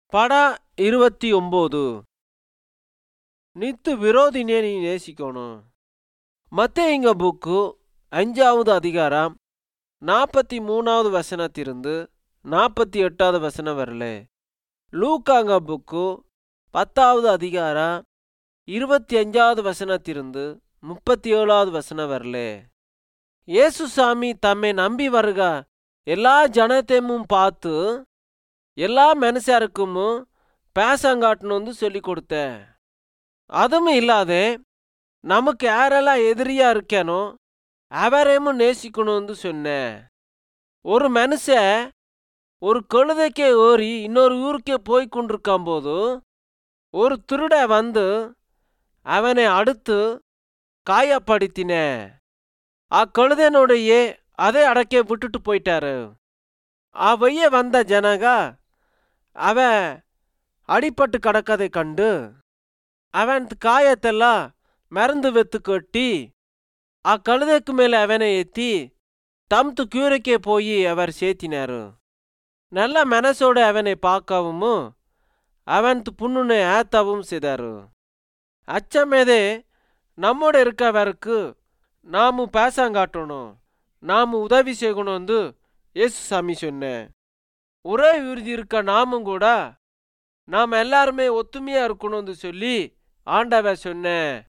பட இருபத்தி ஒம்பது நித்து விரோதினே நீ நேசிக்கணும் மத்தேயுங்க புக்கு அஞ்சாவது அதிகாரம் நாற்பத்தி மூணாவது வசனத்திலிருந்து நாற்பத்தி எட்டாவது வசனம் வரல லூக்காங்க புக்கு பத்தாவது அதிகாரம் இருபத்தி அஞ்சாவது வசனத்திலிருந்து முப்பத்தி ஏழாவது வசனம் வரல இயேசு சாமி தம்மை நம்பி வருக எல்லா ஜனத்தையும் பார்த்து எல்லா மனுஷருக்கும் பேசங்காட்டணும்னு சொல்லி கொடுத்தேன் அதுவும் இல்லாத நமக்கு யாரெல்லாம் எதிரியா இருக்கானோ அவரையும் நேசிக்கணும்னு சொன்னேன் ஒரு மனுஷன் ஒரு கழுதைக்கே ஏறி இன்னொரு ஊருக்கே போய் கொண்டிருக்கும் போது ஒரு திருட வந்து அவனை அடுத்து காயப்படுத்தினேன் அக்கழுதனுடைய அதை அடக்கே விட்டுட்டு போயிட்டாரு அவைய வந்த ஜனக அவன் அடிபட்டு கிடக்கதை கண்டு அவன் காயத்தெல்லாம் மருந்து வெத்து கட்டி அக்கழுதைக்கு மேலே அவனை ஏற்றி தம்து கூரைக்கே போய் அவர் சேர்த்தினாரு நல்ல மனசோட அவனை பார்க்கவும் அவன் புண்ணுனை ஏத்தவும் செய்தாரு அச்சமேதே நம்மோட இருக்கவருக்கு நாம பேசாங்காட்டணும் நாம உதவி செய்யணும்னு இயேசு சாமி சொன்னேன் ஒரே உறுதி இருக்க நாமும் கூட நாம் எல்லாருமே ஒத்துமையா இருக்கணும்னு சொல்லி ஆண்டவ சொன்னேன்